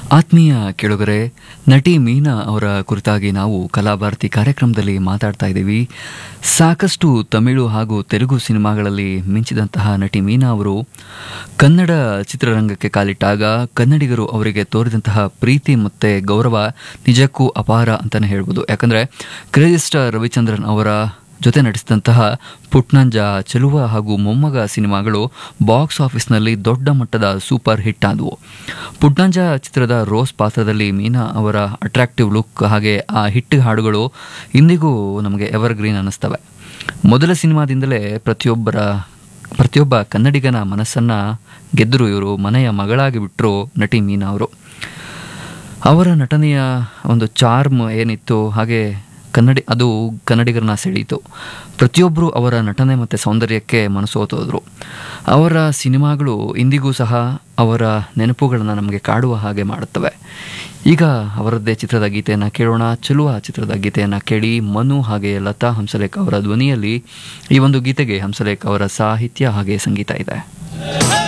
ಆತ್ಮೀಯ ಕೇಳುಗರೆ ನಟಿ ಮೀನಾ ಅವರ ಕುರಿತಾಗಿ ನಾವು ಕಲಾಭಾರತಿ ಕಾರ್ಯಕ್ರಮದಲ್ಲಿ ಮಾತಾಡ್ತಾ ಇದ್ದೀವಿ ಸಾಕಷ್ಟು ತಮಿಳು ಹಾಗೂ ತೆಲುಗು ಸಿನಿಮಾಗಳಲ್ಲಿ ಮಿಂಚಿದಂತಹ ನಟಿ ಮೀನಾ ಅವರು ಕನ್ನಡ ಚಿತ್ರರಂಗಕ್ಕೆ ಕಾಲಿಟ್ಟಾಗ ಕನ್ನಡಿಗರು ಅವರಿಗೆ ತೋರಿದಂತಹ ಪ್ರೀತಿ ಮತ್ತು ಗೌರವ ನಿಜಕ್ಕೂ ಅಪಾರ ಅಂತಲೇ ಹೇಳ್ಬೋದು ಯಾಕಂದರೆ ಕ್ರೇಜಿ ಸ್ಟಾರ್ ರವಿಚಂದ್ರನ್ ಅವರ ಜೊತೆ ನಟಿಸಿದಂತಹ ಪುಟ್ನಂಜ ಚೆಲುವ ಹಾಗೂ ಮೊಮ್ಮಗ ಸಿನಿಮಾಗಳು ಬಾಕ್ಸ್ ಆಫೀಸ್ನಲ್ಲಿ ದೊಡ್ಡ ಮಟ್ಟದ ಸೂಪರ್ ಹಿಟ್ ಆದವು ಪುಟ್ನಂಜ ಚಿತ್ರದ ರೋಸ್ ಪಾತ್ರದಲ್ಲಿ ಮೀನಾ ಅವರ ಅಟ್ರಾಕ್ಟಿವ್ ಲುಕ್ ಹಾಗೆ ಆ ಹಿಟ್ ಹಾಡುಗಳು ಇಂದಿಗೂ ನಮಗೆ ಎವರ್ಗ್ರೀನ್ ಅನ್ನಿಸ್ತವೆ ಮೊದಲ ಸಿನಿಮಾದಿಂದಲೇ ಪ್ರತಿಯೊಬ್ಬರ ಪ್ರತಿಯೊಬ್ಬ ಕನ್ನಡಿಗನ ಮನಸ್ಸನ್ನು ಗೆದ್ದರು ಇವರು ಮನೆಯ ಮಗಳಾಗಿ ಬಿಟ್ಟರು ನಟಿ ಮೀನಾ ಅವರು ಅವರ ನಟನೆಯ ಒಂದು ಚಾರ್ಮ್ ಏನಿತ್ತು ಹಾಗೆ ಕನ್ನಡಿ ಅದು ಕನ್ನಡಿಗರನ್ನ ಸೆಳೀತು ಪ್ರತಿಯೊಬ್ಬರು ಅವರ ನಟನೆ ಮತ್ತು ಸೌಂದರ್ಯಕ್ಕೆ ಮನಸೋತೋದ್ರು ಅವರ ಸಿನಿಮಾಗಳು ಇಂದಿಗೂ ಸಹ ಅವರ ನೆನಪುಗಳನ್ನು ನಮಗೆ ಕಾಡುವ ಹಾಗೆ ಮಾಡುತ್ತವೆ ಈಗ ಅವರದ್ದೇ ಚಿತ್ರದ ಗೀತೆಯನ್ನು ಕೇಳೋಣ ಚೆಲುವ ಚಿತ್ರದ ಗೀತೆಯನ್ನು ಕೇಳಿ ಮನು ಹಾಗೆ ಲತಾ ಹಂಸಲೇಖ್ ಅವರ ಧ್ವನಿಯಲ್ಲಿ ಈ ಒಂದು ಗೀತೆಗೆ ಹಂಸಲೇಖ್ ಅವರ ಸಾಹಿತ್ಯ ಹಾಗೆ ಸಂಗೀತ ಇದೆ